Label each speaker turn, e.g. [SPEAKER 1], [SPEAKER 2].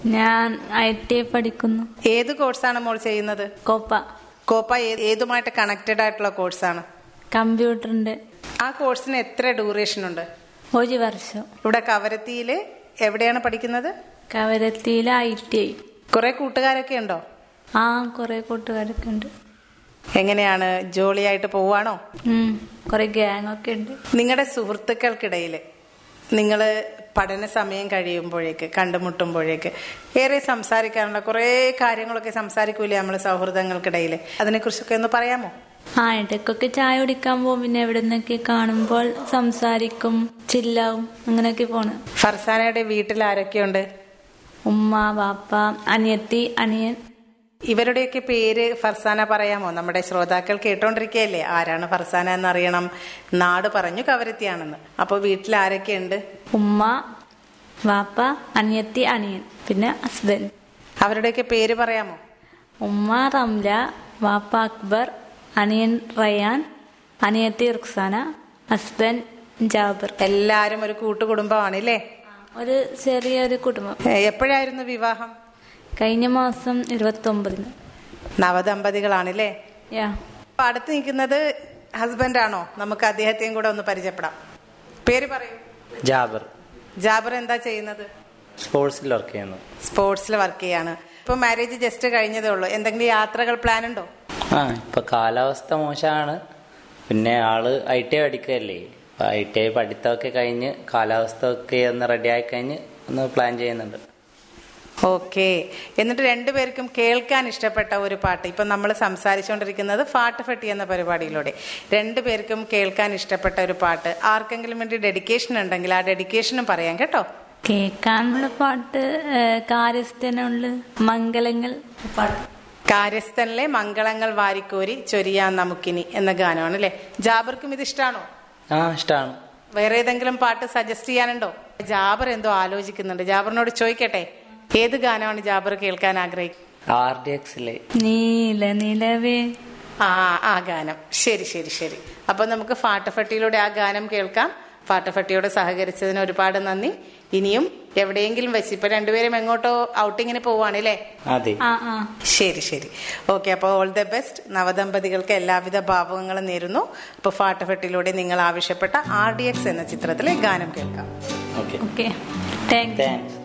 [SPEAKER 1] ഞാൻ I T I പഠിക്കുന്നു
[SPEAKER 2] ഏത് കോഴ്സാണ് മോൾ ചെയ്യുന്നത്
[SPEAKER 1] കോപ്പ
[SPEAKER 2] കോപ്പ ഏ- ഏതുമായിട്ട് കണക്റ്റഡ് ആയിട്ടുള്ള കോഴ്സാണ്
[SPEAKER 1] കമ്പ്യൂട്ടറിന്റെ
[SPEAKER 2] ആ കോഴ്സിന് എത്ര ഡ്യൂറേഷൻ ഉണ്ട്
[SPEAKER 1] ഒരു വർഷം
[SPEAKER 2] ഇവിടെ കവരത്തിയില് എവിടെയാണ് പഠിക്കുന്നത്
[SPEAKER 1] കവരത്തിയിലെ ഐ ടി ഐ
[SPEAKER 2] കുറെ കൂട്ടുകാരൊക്കെ ഉണ്ടോ
[SPEAKER 1] ആ കുറെ കൂട്ടുകാരൊക്കെ ഉണ്ട്
[SPEAKER 2] എങ്ങനെയാണ് ജോളിയായിട്ട് പോവാണോ
[SPEAKER 1] ഉം, കുറെ ഗ്യാങ് ഒക്കെ ഉണ്ട്
[SPEAKER 2] നിങ്ങളുടെ സുഹൃത്തുക്കൾക്കിടയിൽ നിങ്ങൾ പഠന സമയം കഴിയുമ്പോഴേക്ക് കണ്ടുമുട്ടുമ്പോഴേക്ക് ഏറെ സംസാരിക്കാറുള്ള കുറേ കാര്യങ്ങളൊക്കെ സംസാരിക്കൂലേ നമ്മൾ സൗഹൃദങ്ങൾക്കിടയിൽ അതിനെക്കുറിച്ചൊക്കെ ഒന്ന് പറയാമോ
[SPEAKER 1] ആ ഇടയ്ക്കൊക്കെ ചായ കുടിക്കാൻ പോകും പിന്നെ എവിടെ നിന്നൊക്കെ കാണുമ്പോൾ സംസാരിക്കും ചില്ലാവും അങ്ങനെയൊക്കെ പോണ്
[SPEAKER 2] ഫർസാനയുടെ വീട്ടിൽ ആരൊക്കെയുണ്ട്
[SPEAKER 1] ഉമ്മ വാപ്പ അനിയത്തി അനിയൻ
[SPEAKER 2] ഇവരുടെയൊക്കെ പേര് ഫർസാന പറയാമോ നമ്മുടെ ശ്രോതാക്കൾ കേട്ടോണ്ടിരിക്കുകയല്ലേ ആരാണ് ഫർസാന എന്നറിയണം നാട് പറഞ്ഞു കവരത്തിയാണെന്ന് അപ്പോൾ വീട്ടിൽ ആരൊക്കെയുണ്ട്
[SPEAKER 1] ഉമ്മ വാപ്പ അനിയത്തി അനിയൻ പിന്നെ ഹസ്ബൻഡ്
[SPEAKER 2] അവരുടെയൊക്കെ പേര് പറയാമോ
[SPEAKER 1] ഉമ്മ റംല വാപ്പ അക്ബർ അനിയൻ റയാൻ അനിയത്തി റുക്സാന ഹസ്ബൻഡ് ജാബിർ
[SPEAKER 2] എല്ലാരും ഒരു കൂട്ടുകുടുംബമാണ് ഇല്ലേ
[SPEAKER 1] ഒരു ചെറിയൊരു കുടുംബം
[SPEAKER 2] ഏ, എപ്പോഴായിരുന്നു വിവാഹം
[SPEAKER 1] കഴിഞ്ഞ മാസം ഇരുപത്തി ഒമ്പതിന്
[SPEAKER 2] നവദമ്പതികളാണല്ലേ
[SPEAKER 1] യാ
[SPEAKER 2] അപ്പൊ അടുത്ത് നിൽക്കുന്നത് ഹസ്ബൻഡാണോ നമുക്ക് അദ്ദേഹത്തെയും കൂടെ ഒന്ന് പരിചയപ്പെടാം പേര് പറയൂ
[SPEAKER 3] ജാബർ
[SPEAKER 2] ജാബർ എന്താ ചെയ്യുന്നത്
[SPEAKER 3] സ്പോർട്സിൽ വർക്ക് ചെയ്യുന്നു
[SPEAKER 2] സ്പോർട്സിൽ വർക്ക് ചെയ്യാണ് ഇപ്പൊ മാരേജ് ജസ്റ്റ് കഴിഞ്ഞതേ ഉള്ളൂ എന്തെങ്കിലും യാത്രകൾ പ്ലാൻ ഉണ്ടോ
[SPEAKER 3] ആ ഇപ്പൊ കാലാവസ്ഥ മോശമാണ് പിന്നെ ആള് ഐ ടി ഐ പഠിക്കുകയല്ലേ അപ്പൊ ഐ ടി ഐ പഠിത്തമൊക്കെ കഴിഞ്ഞ് കാലാവസ്ഥ ഒക്കെ ഒന്ന് റെഡി ആയി കഴിഞ്ഞ് ഒന്ന് പ്ലാൻ ചെയ്യുന്നുണ്ട്
[SPEAKER 2] ഓക്കെ എന്നിട്ട് രണ്ടുപേർക്കും കേൾക്കാൻ ഇഷ്ടപ്പെട്ട ഒരു പാട്ട് ഇപ്പൊ നമ്മൾ സംസാരിച്ചുകൊണ്ടിരിക്കുന്നത് പാട്ട് ഫെട്ടി എന്ന പരിപാടിയിലൂടെ രണ്ടുപേർക്കും കേൾക്കാൻ ഇഷ്ടപ്പെട്ട ഒരു പാട്ട് ആർക്കെങ്കിലും വേണ്ടി ഡെഡിക്കേഷൻ ഉണ്ടെങ്കിൽ ആ ഡെഡിക്കേഷനും പറയാം കേട്ടോ
[SPEAKER 1] കേൾക്കാനുള്ള പാട്ട് കാര്യസ്ഥനുള്ള മംഗളങ്ങൾ പാട്ട്
[SPEAKER 2] കാര്യസ്ഥനിലെ മംഗളങ്ങൾ വാരിക്കോരി ചൊരിയാൻ നമുക്കിനി എന്ന ഗാനമാണ് അല്ലെ ജാബർക്കും ഇത് ഇഷ്ടമാണോ
[SPEAKER 3] ആ ഇഷ്ടമാണ്
[SPEAKER 2] വേറെ ഏതെങ്കിലും പാട്ട് സജസ്റ്റ് ചെയ്യാനുണ്ടോ ജാബർ എന്തോ ആലോചിക്കുന്നുണ്ട് ജാബറിനോട് ചോദിക്കട്ടെ ഏത് ഗാനമാണ് ജാബർ കേൾക്കാൻ ആഗ്രഹിക്കുന്നത്
[SPEAKER 3] ആർ ഡി എക്സിലെ
[SPEAKER 1] നീല നിലവേ
[SPEAKER 2] ആ ആ ഗാനം ശരി ശരി ശരി അപ്പൊ നമുക്ക് ഫാട്ടഫട്ടിയിലൂടെ ആ ഗാനം കേൾക്കാം ഫാട്ടഫട്ടിയോട് സഹകരിച്ചതിന് ഒരുപാട് നന്ദി ഇനിയും എവിടെയെങ്കിലും വെച്ച് ഇപ്പൊ രണ്ടുപേരും എങ്ങോട്ടോ ഔട്ടിങ്ങിന് പോവാണ് അല്ലേ
[SPEAKER 3] അതെ
[SPEAKER 1] ആ ആ
[SPEAKER 2] ശരി ശരി ഓക്കെ അപ്പോൾ ഓൾ ദ ബെസ്റ്റ് നവദമ്പതികൾക്ക് എല്ലാവിധ ഭാവങ്ങളും നേരുന്നു അപ്പോൾ ഫാട്ടഫട്ടിലൂടെ നിങ്ങൾ ആവശ്യപ്പെട്ട ആർ ഡി എക്സ് എന്ന ചിത്രത്തിലെ ഗാനം കേൾക്കാം
[SPEAKER 3] okay
[SPEAKER 1] okay thank you
[SPEAKER 3] thanks